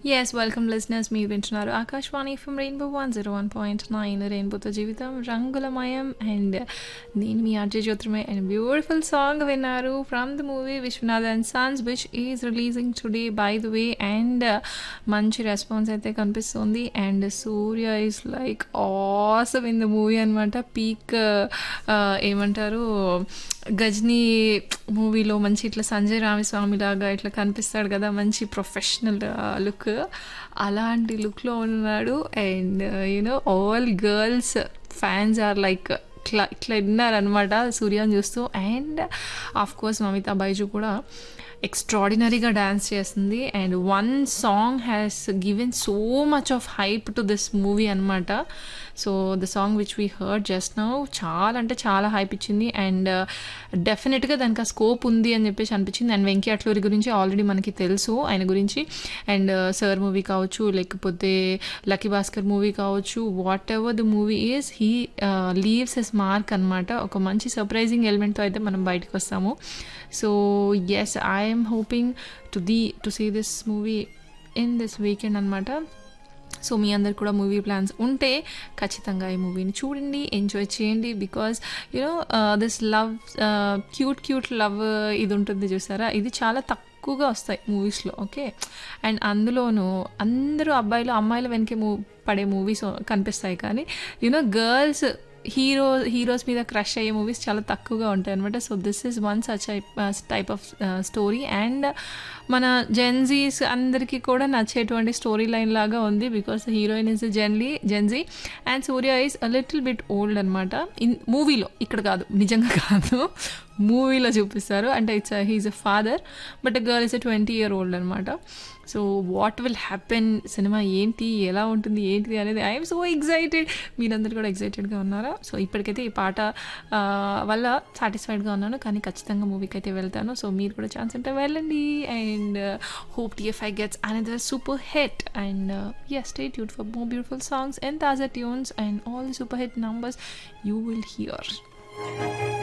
Yes welcome listeners మీరు వింటున్నారు Akashvani from rainbow one zero one point nine రెయిన్బోతో జీవితం రంగులమయం అండ్ నేను మీ RJ Jyotirmay and beautiful song విన్నారు from the movie Viswanath and sons which is releasing today by the way and మంచి response అయితే కనిపిస్తుంది and Surya is like awesome in the movie అనమాట పీక్ ఏమంటారు గజ్నీ మూవీలో మంచి ఇట్లా సంజయ్ రామస్వామి లాగా ఇట్లా కనిపిస్తాడు కదా మంచి ప్రొఫెషనల్ లుక్ అలాంటి లుక్లో ఉన్నాడు and you know all girls fans are like ఇట్లా ఇట్లా విన్నారనమాట సూర్యాన్ని చూస్తూ and of course Mamitha Baiju కూడా ఎక్స్ట్రాడినరీగా డ్యాన్స్ చేస్తుంది and one song has given so much of hype to this movie అనమాట so the song which we heard just now చాలా అంటే చాలా హైప్ ఇచ్చింది అండ్ డెఫినెట్గా దానికి ఆ స్కోప్ ఉంది అని చెప్పేసి అనిపించింది అండ్ వెంకీ అట్లూరి గురించి ఆల్రెడీ మనకి తెలుసు ఆయన గురించి అండ్ సర్ మూవీ కావచ్చు లేకపోతే లక్కీ భాస్కర్ మూవీ కావచ్చు whatever the movie is he leaves his mark అనమాట ఒక మంచి సర్ప్రైజింగ్ ఎలిమెంట్తో అయితే మనం బయటకు వస్తాము so yes I'm hoping to the to see this movie in this weekend అనమాట సో మీ అందరు కూడా మూవీ ప్లాన్స్ ఉంటే ఖచ్చితంగా ఈ మూవీని చూడండి ఎంజాయ్ చేయండి because you know this love cute cute love ఇది ఉంటుంది చూసారా ఇది చాలా తక్కువగా వస్తాయి మూవీస్లో ఓకే అండ్ అందులోనూ అందరూ అబ్బాయిలు అమ్మాయిల వెనకే మూ పడే మూవీస్ కనిపిస్తాయి కానీ యూనో గర్ల్స్ హీరో హీరోస్ మీద క్రష్ అయ్యే మూవీస్ చాలా తక్కువగా ఉంటాయి అనమాట so this is one such type of story and మన జెన్జీస్ అందరికీ కూడా నచ్చేటువంటి స్టోరీ లైన్ లాగా ఉంది బికాస్ హీరోయిన్ ఇస్ జెన్లీ Gen Z and Surya is a little bit old అనమాట ఇన్ మూవీలో ఇక్కడ కాదు నిజంగా కాదు మూవీలో చూపిస్తారు అంటే it's he's a father but girl is a twenty year old అనమాట సో వాట్ విల్ హ్యాపెన్ సినిమా ఏంటి ఎలా ఉంటుంది ఏంటి అనేది ఐఎమ్ సో ఎగ్జైటెడ్ మీరందరూ కూడా ఎగ్జైటెడ్గా ఉన్నారా సో ఇప్పటికైతే ఈ పాట వల్ల సాటిస్ఫైడ్గా ఉన్నాను కానీ ఖచ్చితంగా మూవీకి అయితే వెళ్తాను సో మీరు కూడా ఛాన్స్ ఉంటే వెళ్ళండి and hope TFI gets another super hit and yes stay tuned for more beautiful songs and Taza tunes and all the super hit numbers you will hear.